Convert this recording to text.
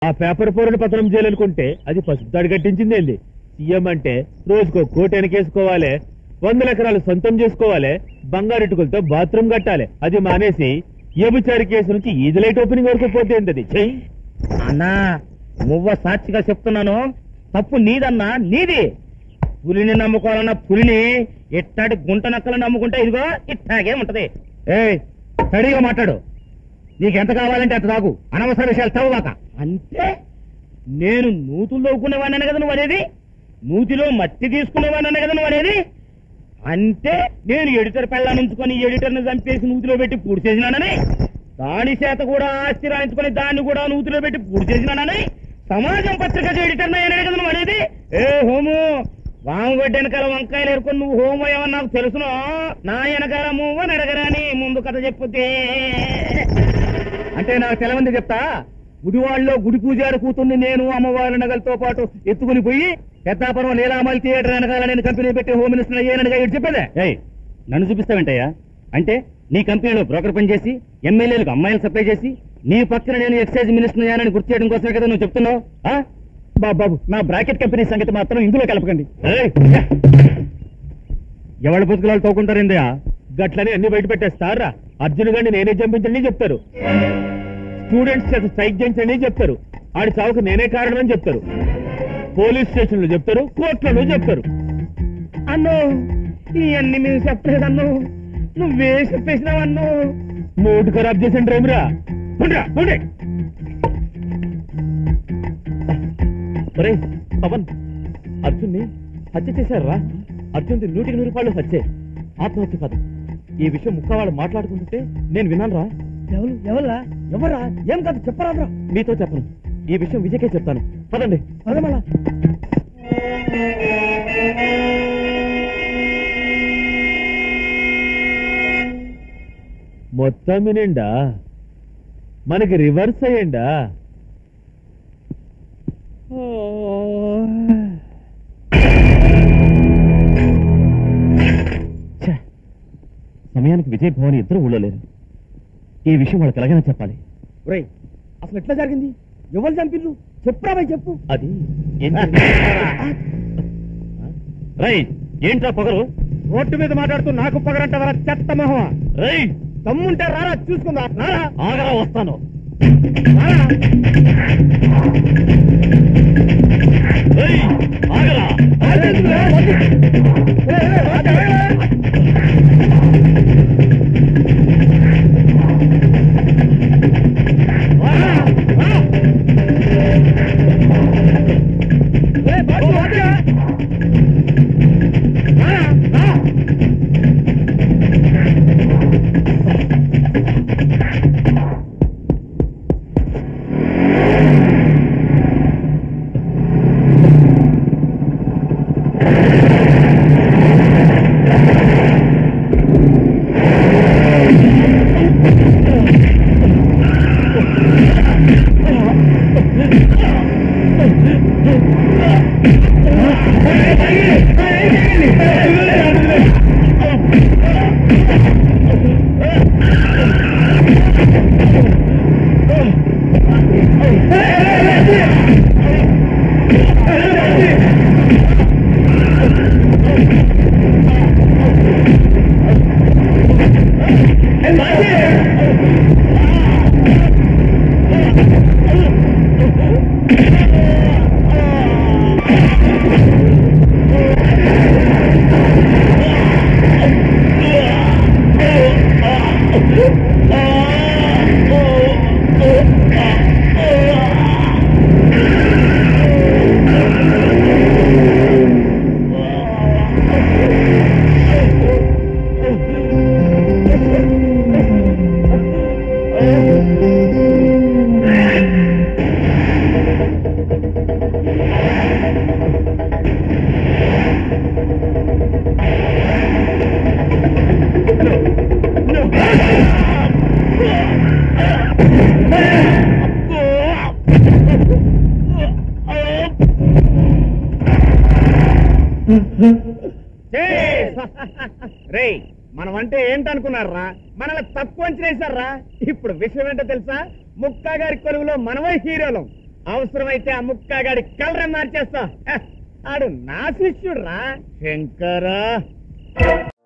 ఆ పేపర్ పౌరుని పత్రం చేయాలనుకుంటే అది పసుపు తాడు కట్టించింది ఏంది సీఎం అంటే రోజుకో కోటి వెనకేసుకోవాలి వందల ఎకరాలు సొంతం చేసుకోవాలి బంగారెట్టుకులతో బాత్రూమ్ కట్టాలి అది మానేసి ఏబుచారి కేసు నుంచి ఈది లైట్ ఓపెనింగ్ వరకు పోతే ఏంది అది చెయ్యి అన్నా నువ్వ సాక్షిగా చెప్తున్నాను తప్పు నీదన్నా నీది పులిని నమ్ముకోవాలన్న పులిని ఇట్టాటి గుంట నక్కలు నమ్ముకుంటే ఇదిగో ఇట్టాగే ఉంటది ఏ స్టడీగా మాట్లాడు నీకెంత కావాలంటే అంత తాగు అనవసర విషయాలు చదవక అంటే నేను నూతులు తవ్వుకునేవాడిని కదా నువ్వు అనేది నూతిలో మట్టి తీసుకునేవాడిని కదా నువ్వు అనేది అంటే నేను ఎడిటర్ పెళ్ళ నుంచుకొని ఎడిటర్ని చంపేసి నూతిలో పెట్టి పూడి చేసినానని దాని చేత కూడా ఆస్తి రాయించుకొని దాన్ని కూడా నూతిలో పెట్టి పూడి చేసినానని సమాజం పత్రిక ఎడిటర్ అయ్యానే కదా నువ్వు అనేది ఏ హోము వామగడ్డ వెనకాల వంకాయలు ఎరుకొని నువ్వు హోమో ఏమని నాకు తెలుసును నా వెనకాల మూవ నడగరాని ముందు కథ చెప్పుతే అంటే నాకు తెలవంది చెప్తా గుడివాళ్ళలో గుడి పూజారి కూతుర్ని నేను అమ్మవారి నగలతో పాటు ఎత్తుకుని పోయి పెద్దాపురం నీలామల్ థియేటర్ వెనకాల నేను కంపెనీ పెట్టి హోమ్ మినిస్టర్ అయ్యానని ఇటు చెప్పేదే ఏయ్ నన్ను చూపిస్తావేంటయ్యా అంటే నీ కంపెనీలో బ్రోకర్ పనిచేసి ఎమ్మెల్యేలకు అమ్మాయిలు సప్లై చేసి నీ పక్కన నేను ఎక్సైజ్ మినిస్టర్ అయ్యానని గుర్తు చేయడం కోసమే కదా నువ్వు చెప్తున్నావు ఆ? బాబు బాబు నా బ్రాకెట్ కంపెనీ సంగతి మాత్రం ఇందులో కలపకండి ఏయ్! ఎవరి బతుకులాలు తోకుంటారేందయ్యా గట్లని అన్ని బయట పెట్టేస్తారా అర్జున్ గారిని నేనే చంపించండి చెప్తారు స్టూడెంట్స్ చేత స్ట్రైక్ చేయించండి చెప్తారు ఆడి చావుకు నేనే కారణం అని చెప్తారు పోలీస్ స్టేషన్ లో చెప్తారు కోర్టులలో చెప్తారు అన్ను ఇవన్నీ మేము చెప్పలేదన్ను నువ్వే చెప్పేసినావు అన్ను మూడు ఖరాబ్ చేసిన డ్రైవరా ఉండ్రా, ఉండి. ఒరేయ్, పవన్ అర్జున్ ని హత్య చేశారా అర్జున్ నూటికి నూరు రూపాయలు హత్యే ఆత్మహత్య పదం ఈ విషయం ముక్క వాళ్ళు మాట్లాడుకుంటుంటే నేను విన్నానురా ఎవరు ఎవరా ఎవరా ఏం కాదు చెప్పరా మీతో చెప్పను ఈ విషయం విజయకే చెప్తాను పదండి పదమలా మొత్తం వినిండా మనకి రివర్స్ అయ్యండా ఛే, సమయానికి విజయ్ భవన్ ఇద్దరు ఊళ్ళో లేరు ఈ విషయం వాళ్ళకి ఎలాగైనా చెప్పాలి ఒరేయ్ అసలు ఎట్లా జరిగింది ఎవరు చంపిర్రు చెప్పురా భయ్ చెప్పు అది రై ఏంట్రా పొగరు రోడ్డు మీద మాట్లాడుతూ నాకు పగరంటవరా చెత్త మొహమా రై తమ్ముంటే రారా చూసుకుందా రారా ఆగరా వస్తాను రారా రేయ్, ఆగరా రే మనం అంటే ఏంటనుకున్నారా మనల్ని తక్కువ అంచనేశారా ఇప్పుడు విషయం ఏంటో తెలుసా ముక్కా గారి కొలువులో మనమే హీరోలం అవసరమైతే ఆ ముక్కగాడి కలరే మార్చేస్తా హ, ఆడు నా శిష్యుడు రా శంకరా